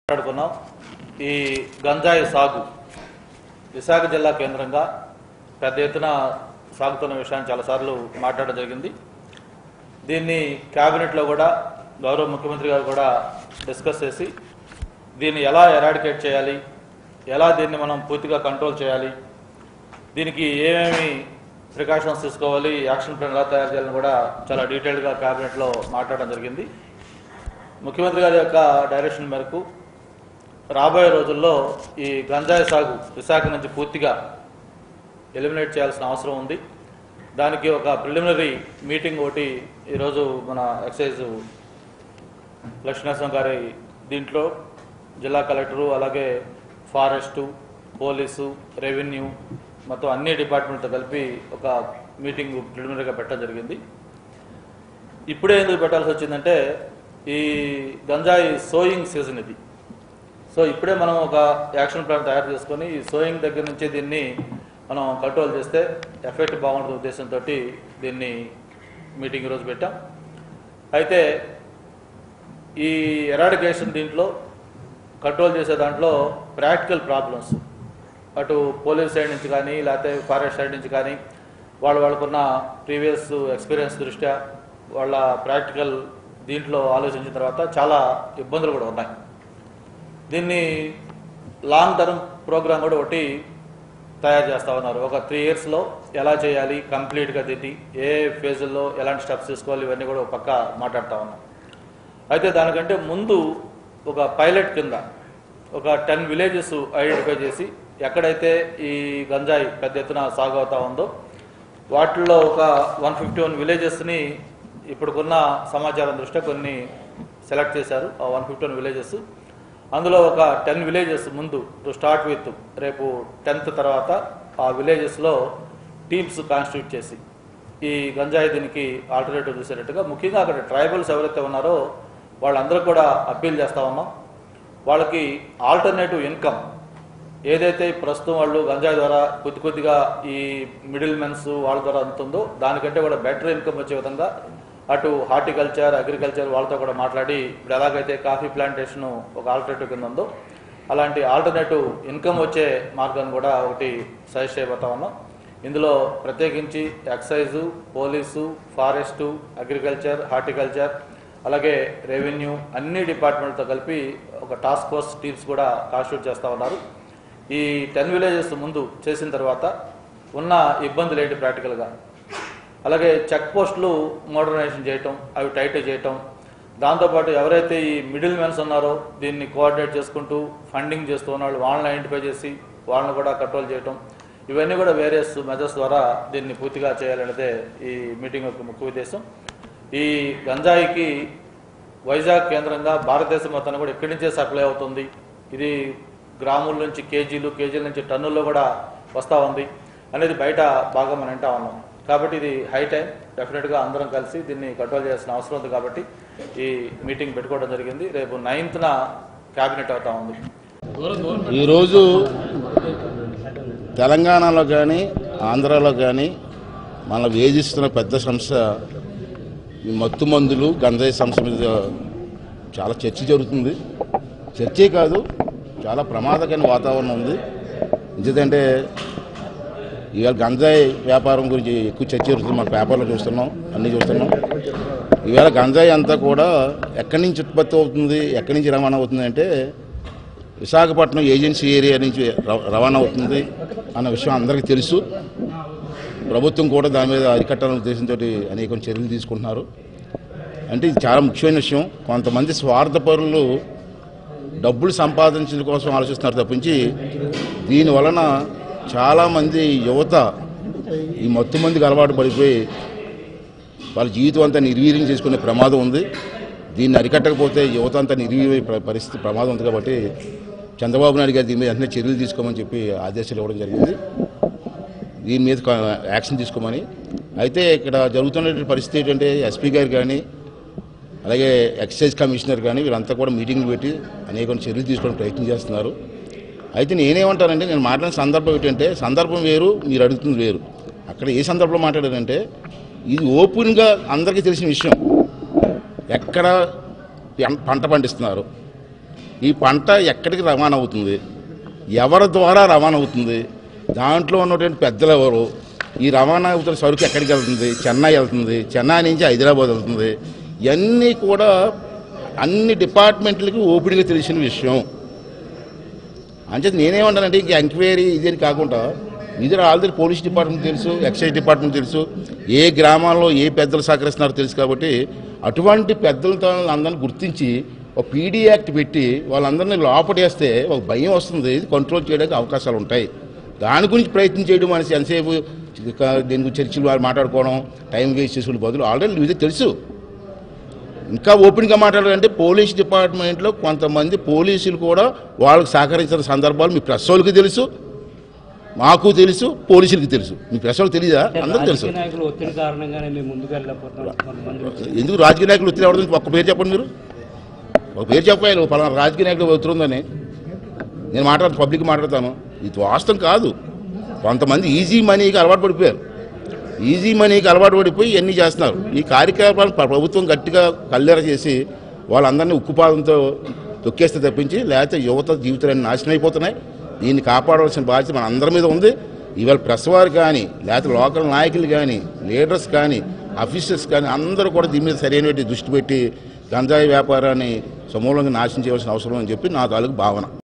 మాట్లాడుకున్నాం ఈ గంజాయి సాగు విశాఖ జిల్లా కేంద్రంగా పెద్ద ఎత్తున సాగుతున్న విషయాన్ని చాలాసార్లు మాట్లాడడం జరిగింది దీన్ని క్యాబినెట్లో కూడా గౌరవ ముఖ్యమంత్రి గారు కూడా డిస్కస్ చేసి దీన్ని ఎలా ఎరాడికేట్ చేయాలి ఎలా దీన్ని మనం పూర్తిగా కంట్రోల్ చేయాలి దీనికి ఏమేమి ప్రికాషన్స్ తీసుకోవాలి యాక్షన్ ప్లాన్ ఎలా తయారు చేయాలని కూడా చాలా డీటెయిల్డ్గా క్యాబినెట్లో మాట్లాడడం జరిగింది ముఖ్యమంత్రి గారి యొక్క డైరెక్షన్ మేరకు రాబోయే రోజుల్లో ఈ గంజాయి సాగు విశాఖ నుంచి పూర్తిగా ఎలిమినేట్ చేయాల్సిన అవసరం ఉంది దానికి ఒక ప్రిలిమినరీ మీటింగ్ ఒకటి ఈరోజు మన ఎక్సైజ్ లక్ష్మీనరసింహ గారి దీంట్లో జిల్లా కలెక్టరు అలాగే ఫారెస్టు పోలీసు రెవెన్యూ మొత్తం అన్ని డిపార్ట్మెంట్తో కలిపి ఒక మీటింగ్ ప్రిలిమినరీగా పెట్టడం జరిగింది ఇప్పుడే ఎందుకు పెట్టాల్సి వచ్చిందంటే ఈ గంజాయి సోయింగ్ సీజన్ ఇది సో ఇప్పుడే మనం ఒక యాక్షన్ ప్లాన్ తయారు చేసుకొని ఈ సోయింగ్ దగ్గర నుంచి దీన్ని మనం కంట్రోల్ చేస్తే ఎఫెక్ట్ బాగుంటుంది ఉద్దేశంతో దీన్ని మీటింగ్ ఈరోజు పెట్టాం అయితే ఈ ఎరాడికేషన్ దీంట్లో కంట్రోల్ చేసే దాంట్లో ప్రాక్టికల్ ప్రాబ్లమ్స్ అటు పోలీస్ సైడ్ నుంచి కానీ లేకపోతే ఫారెస్ట్ సైడ్ నుంచి కానీ వాళ్ళు వాళ్ళకున్న ప్రీవియస్ ఎక్స్పీరియన్స్ దృష్ట్యా వాళ్ళ ప్రాక్టికల్ దీంట్లో ఆలోచించిన తర్వాత చాలా ఇబ్బందులు కూడా ఉన్నాయి దీన్ని లాంగ్ టర్మ్ ప్రోగ్రామ్ కూడా ఒకటి తయారు చేస్తా ఉన్నారు ఒక త్రీ ఇయర్స్లో ఎలా చేయాలి కంప్లీట్గా దీన్ని ఏ ఫేజుల్లో ఎలాంటి స్టెప్స్ తీసుకోవాలి ఇవన్నీ కూడా ఒక పక్క మాట్లాడుతూ ఉన్నాం అయితే దానికంటే ముందు ఒక పైలట్ కింద ఒక టెన్ విలేజెస్ ఐడెంటిఫై చేసి ఎక్కడైతే ఈ గంజాయి పెద్ద ఎత్తున సాగు అవుతా ఉందో వాటిల్లో ఒక వన్ ఫిఫ్టీ వన్ విలేజెస్ని ఇప్పుడుకున్న సమాచారం దృష్ట్యా కొన్ని సెలెక్ట్ చేశారు ఆ వన్ ఫిఫ్టీ వన్ విలేజెస్ అందులో ఒక టెన్ విలేజెస్ ముందు టు స్టార్ట్ విత్ రేపు టెన్త్ తర్వాత ఆ విలేజెస్లో టీమ్స్ కాన్స్టిట్యూట్ చేసి ఈ గంజాయి దీనికి ఆల్టర్నేటివ్ చూసేటట్టుగా ముఖ్యంగా అక్కడ ట్రైబల్స్ ఎవరైతే ఉన్నారో వాళ్ళందరూ కూడా అప్పీల్ చేస్తా ఉన్నాం వాళ్ళకి ఆల్టర్నేటివ్ ఇన్కమ్ ఏదైతే ప్రస్తుతం వాళ్ళు గంజాయి ద్వారా కొద్ది కొద్దిగా ఈ మిడిల్ మెన్స్ వాళ్ళ ద్వారా అందుతుందో దానికంటే కూడా బెటర్ ఇన్కమ్ వచ్చే విధంగా అటు హార్టికల్చర్ అగ్రికల్చర్ వాళ్ళతో కూడా మాట్లాడి ఇప్పుడు ఎలాగైతే కాఫీ ప్లాంటేషన్ ఒక ఆల్టర్నేటివ్ కింద ఉందో అలాంటి ఆల్టర్నేటివ్ ఇన్కమ్ వచ్చే మార్గాన్ని కూడా ఒకటి సజెస్ట్ చేయబోతా ఉన్నాం ఇందులో ప్రత్యేకించి excise police forest agriculture horticulture అలాగే రెవెన్యూ అన్ని డిపార్ట్మెంట్తో కలిపి ఒక టాస్క్ ఫోర్స్ టీమ్స్ కూడా కాన్స్టిట్యూట్ చేస్తూ ఉన్నారు ఈ టెన్ విలేజెస్ ముందు చేసిన తర్వాత ఉన్న ఇబ్బందులు ఏంటి ప్రాక్టికల్గా అలాగే చెక్ పోస్టులు మోడర్నైజేషన్ చేయటం అవి టైట్ చేయటం దాంతోపాటు ఎవరైతే ఈ మిడిల్ మెన్స్ ఉన్నారో దీన్ని కోఆర్డినేట్ చేసుకుంటూ ఫండింగ్ చేస్తూ ఉన్న వాళ్ళు వాళ్ళని ఐడెంటిఫై చేసి వాళ్ళని కూడా కంట్రోల్ చేయటం ఇవన్నీ కూడా వేరియస్ మెజర్స్ ద్వారా దీన్ని పూర్తిగా చేయాలనేదే ఈ మీటింగ్ యొక్క ముఖ్య ఉద్దేశం ఈ గంజాయికి వైజాగ్ కేంద్రంగా భారతదేశం మొత్తాన్ని కూడా ఇక్కడి నుంచే సప్లై అవుతుంది ఇది గ్రాముల నుంచి కేజీలు కేజీల నుంచి టన్నుల్లో కూడా వస్తూ ఉంది అనేది బయట బాగా మనం వింటా ఉన్నాం కాబట్టి ఇది హై టైం డెఫినెట్గా అందరం కలిసి దీన్ని కంట్రోల్ చేయాల్సిన అవసరం ఉంది కాబట్టి ఈ మీటింగ్ పెట్టుకోవడం జరిగింది రేపు నైన్త్న క్యాబినెట్ అవుతా ఉంది ఈరోజు తెలంగాణలో కానీ ఆంధ్రాలో కానీ మన వేధిస్తున్న పెద్ద సమస్య ఈ మత్తు మందులు గంజాయి సమస్య మీద చాలా చర్చ జరుగుతుంది చర్చే కాదు చాలా ప్రమాదకరమైన వాతావరణం ఉంది ఎందుకంటే ఇవాళ గంజాయి వ్యాపారం గురించి ఎక్కువ చర్చ జరుగుతుంది మన పేపర్లో చూస్తున్నాం అన్నీ చూస్తున్నాం ఈవేళ గంజాయి అంతా కూడా ఎక్కడి నుంచి ఉత్పత్తి అవుతుంది ఎక్కడి నుంచి రవాణా అవుతుంది అంటే విశాఖపట్నం ఏజెన్సీ ఏరియా నుంచి ర- రవాణా అవుతుంది అన్న విషయం అందరికీ తెలుసు ప్రభుత్వం కూడా దాని మీద అరికట్టాలనే ఉద్దేశంతో అనేక చర్యలు తీసుకుంటున్నారు అంటే ఇది చాలా ముఖ్యమైన విషయం కొంతమంది స్వార్థపరులు డబ్బులు సంపాదించడం కోసం ఆలోచిస్తున్నారు తప్పించి దీని వలన చాలామంది యువత ఈ మత్తు మందికి అలవాటు పడిపోయి వాళ్ళ జీవితం అంతా నిర్వీర్యం చేసుకునే ప్రమాదం ఉంది దీన్ని అరికట్టకపోతే యువత అంతా నిర్వీర్య ప్ర- పరిస్థితి ప్రమాదం ఉంది కాబట్టి చంద్రబాబు నాయుడు గారు దీని మీద వెంటనే చర్యలు తీసుకోమని చెప్పి ఆదేశాలు ఇవ్వడం జరిగింది దీని మీద కా- యాక్షన్ తీసుకోమని అయితే ఇక్కడ జరుగుతున్న పరిస్థితి ఏంటంటే ఎస్పీ గారు కానీ అలాగే ఎక్సైజ్ కమిషనర్ కానీ వీళ్ళంతా కూడా మీటింగ్లు పెట్టి అనేక చర్యలు తీసుకోవడం ప్రయత్నం చేస్తున్నారు అయితే నేనేమంటానంటే నేను మాట్లాడిన సందర్భం ఏంటంటే సందర్భం వేరు మీరు అడుగుతుంది వేరు అక్కడ ఏ సందర్భంలో మాట్లాడారంటే ఇది ఓపెన్గా అందరికీ తెలిసిన విషయం ఎక్కడ పం- పంట పండిస్తున్నారు ఈ పంట ఎక్కడికి రవాణా అవుతుంది ఎవరి ద్వారా రవాణా అవుతుంది దాంట్లో ఉన్నటువంటి పెద్దలు ఎవరు ఈ రవాణా అవుతున్న సరుకు ఎక్కడికి వెళ్తుంది చెన్నై వెళ్తుంది చెన్నై నుంచి హైదరాబాద్ వెళ్తుంది ఇవన్నీ కూడా అన్ని డిపార్ట్మెంట్లకి ఓపిడిగా తెలిసిన విషయం అంటే నేనేమంటానంటే ఇంక ఎంక్వైరీ ఇదని కాకుండా ఇది ఆల్రెడీ పోలీస్ డిపార్ట్మెంట్ తెలుసు ఎక్సైజ్ డిపార్ట్మెంట్ తెలుసు ఏ గ్రామాల్లో ఏ పెద్దలు సహకరిస్తున్నారో తెలుసు కాబట్టి అటువంటి పెద్దలతో అందరిని గుర్తించి ఒక పీడీ యాక్ట్ పెట్టి వాళ్ళందరినీ లోపటేస్తే ఒక భయం వస్తుంది ఇది కంట్రోల్ చేయడానికి అవకాశాలు ఉంటాయి దాని గురించి ప్రయత్నం చేయడం అనేసి ఎంతసేపు ఇక దీని గురించి చర్చలు వాళ్ళు మాట్లాడుకోవడం టైం వేస్ట్ చేసుకునే బదులు ఆల్రెడీ ఇది తెలుసు ఇంకా ఓపెన్గా మాట్లాడాలంటే పోలీస్ డిపార్ట్మెంట్లో కొంతమంది పోలీసులు కూడా వాళ్ళకి సహకరించిన సందర్భాలు మీ ప్రెస్ వాళ్ళకి తెలుసు మాకు తెలుసు పోలీసులకి తెలుసు మీ ప్రెస్ వాళ్ళకి తెలియదా అందరికీ తెలుసు రాజకీయ నాయకులు ఒత్తిడి కారణంగానే మేము ముందుకు వెళ్ళకపోతున్నాం కొంతమంది ఎందుకు రాజకీయ నాయకులు ఒత్తిడి ఎవరిదని ఒక్క పేరు చెప్పండి మీరు ఒక పేరు చెప్పాలి పలానా రాజకీయ నాయకులు ఒత్తిడి ఉందని నేను మాట్లాడు పబ్లిక్ మాట్లాడతాను ఇది వాస్తవం కాదు కొంతమంది ఈజీ మనీకి అలవాటు పడిపోయారు ఈజీ మనీకి అలవాటు పడిపోయి ఇవన్నీ చేస్తున్నారు ఈ కార్యకలాపాలను ప్ర- ప్రభుత్వం గట్టిగా కల్లెర చేసి వాళ్ళందరినీ ఉక్కుపాదంతో తొక్కేస్తే తప్పించి లేకపోతే యువత జీవితాలన్నీ నాశనం అయిపోతున్నాయి దీన్ని కాపాడవలసిన బాధ్యత మన అందరి మీద ఉంది ఇవాళ ప్రెస్ వారు కానీ లేకపోతే లోకల్ నాయకులు కానీ లీడర్స్ కానీ అఫీషియల్స్ కానీ అందరూ కూడా దీని మీద సరైన దృష్టి పెట్టి గంజాయి వ్యాపారాన్ని సమూలంగా నాశనం చేయవలసిన అవసరం అని చెప్పి నా తాలూకు భావన